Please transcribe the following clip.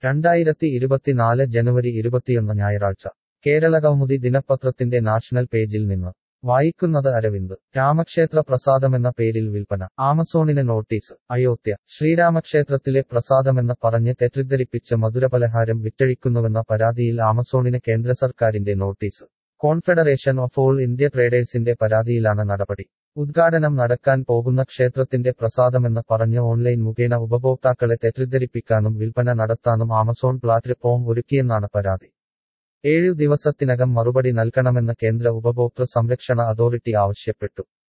രണ്ടായിരത്തി ഇരുപത്തിനാല് ജനുവരി ഇരുപത്തിയൊന്ന് ഞായറാഴ്ച കേരള കൗമുദി ദിനപത്രത്തിന്റെ നാഷണൽ പേജിൽ നിന്ന് വായിക്കുന്നത് അരവിന്ദ് രാമക്ഷേത്ര പ്രസാദമെന്ന പേരിൽ വിൽപ്പന ആമസോണിന് നോട്ടീസ് അയോധ്യ ശ്രീരാമക്ഷേത്രത്തിലെ പ്രസാദമെന്ന് പറഞ്ഞ് തെറ്റിദ്ധരിപ്പിച്ച് മധുരപലഹാരം വിറ്റഴിക്കുന്നുവെന്ന പരാതിയിൽ ആമസോണിന് കേന്ദ്ര സർക്കാരിന്റെ notice confederation of all India ട്രേഡേഴ്സിന്റെ പരാതിയിലാണ് നടപടി ഉദ്ഘാടനം നടക്കാൻ പോകുന്ന ക്ഷേത്രത്തിന്റെ പ്രസാദമെന്ന് പറഞ്ഞ് ഓൺലൈൻ മുഖേന ഉപഭോക്താക്കളെ തെറ്റിദ്ധരിപ്പിക്കാനും വിൽപ്പന നടത്താനും ആമസോൺ പ്ലാറ്റ്ഫോം ഒരുക്കിയെന്നാണ് പരാതി ഏഴു ദിവസത്തിനകം മറുപടി നൽകണമെന്ന് കേന്ദ്ര ഉപഭോക്തൃ സംരക്ഷണ അതോറിറ്റി ആവശ്യപ്പെട്ടു